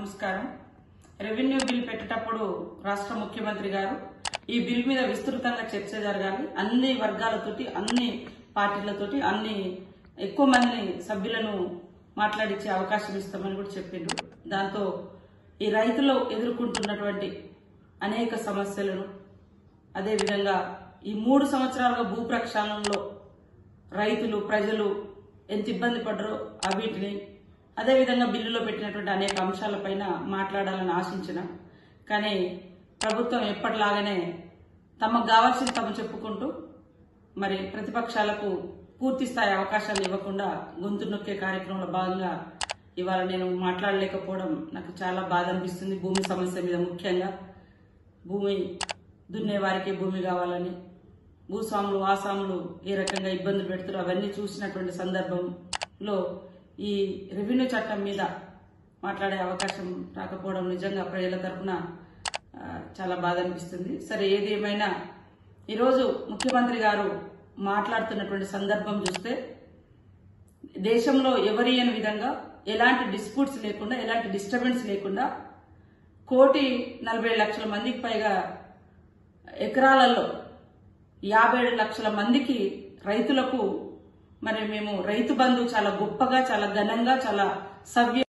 నమస్కారం revenue bill పెట్టేటప్పుడు రాష్ట్ర ముఖ్యమంత్రి గారు ఈ బిల్ మీద విస్తృతంగా చర్చ జరగాలి అన్ని వర్గాలతోటి అన్ని పార్టీలతోటి అన్ని ఎక్కువ మందిని సభ్యులను మాట్లాడించే అవకాశం ఇస్తామని కూడా చెప్పిండ్రు దాంతో ఈ రైతులు ఎదుర్కొంటున్నటువంటి అనేక సమస్యలను అదేవిధంగా ఈ మూడు సంవత్సరాలుగా భూ ప్రక్షాళనలో రైతులు ప్రజలు ఎంత ఇబ్బంది పడ్డరో వీటిని అదేవిధంగా బిల్లులో పెట్టినటువంటి అనేక అంశాలపైన మాట్లాడాలని ఆశించిన కానీ ప్రభుత్వం ఎప్పటిలాగానే తమకు కావాల్సింది తమ చెప్పుకుంటూ మరి ప్రతిపక్షాలకు పూర్తి స్థాయి అవకాశాలు ఇవ్వకుండా గొంతు నొక్కే కార్యక్రమంలో భాగంగా ఇవాళ నేను మాట్లాడలేకపోవడం నాకు చాలా బాధ అనిపిస్తుంది భూమి సమస్య మీద ముఖ్యంగా భూమి దున్నే వారికి భూమి కావాలని భూస్వాములు ఆసాములు ఏ రకంగా ఇబ్బందులు పెడుతారో అవన్నీ చూసినటువంటి సందర్భంలో ఈ రెవెన్యూ చట్టం మీద మాట్లాడే అవకాశం రాకపోవడం నిజంగా ప్రజల తరఫున ఆ, చాలా బాధ అనిపిస్తుంది సరే ఏది ఏమైనా ఈరోజు ముఖ్యమంత్రి గారు మాట్లాడుతున్నటువంటి సందర్భం చూస్తే దేశంలో ఎవరి అని విధంగా ఎలాంటి డిస్ప్యూట్స్ లేకుండా ఎలాంటి డిస్టర్బెన్స్ లేకుండా కోటి నలభై లక్షల మందికి పైగా ఎకరాలలో యాభై ఏడు లక్షల మందికి రైతులకు మరి మేము రైతు బంధు చాలా గొప్పగా చాలా ఘనంగా చాలా సవ్య